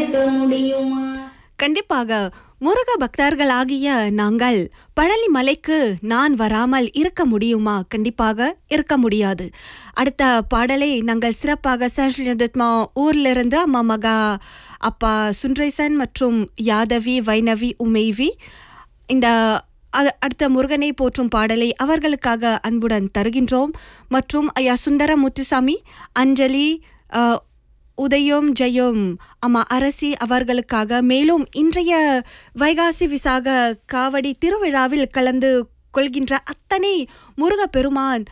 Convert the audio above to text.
இருக்க முடியுமா கண்டிப்பாக முருக பக்தர்களாகிய நாங்கள் பழனி மலைக்கு நான் வராமல் இருக்க முடியுமா கண்டிப்பாக இருக்க முடியாது அடுத்த பாடலை நாங்கள் சிறப்பாக சஷ்லியதுத்மா ஊர்லிருந்து அம்மா மகா அப்பா சுன்ரைசன் மற்றும் யாதவி வைணவி உமைவி இந்த அ- அடுத்த முருகனை போற்றும் பாடலை அவர்களுக்காக அன்புடன் தருகின்றோம் மற்றும் ஐயா சுந்தர முத்துசாமி அஞ்சலி அ, உதயம் ஜெயம் அம்மா அரசி அவர்களுக்காக மேலும் இன்றைய வைகாசி விசாக காவடி திருவிழாவில் கலந்து கொள்கின்ற அத்தனை முருகப் பெருமான்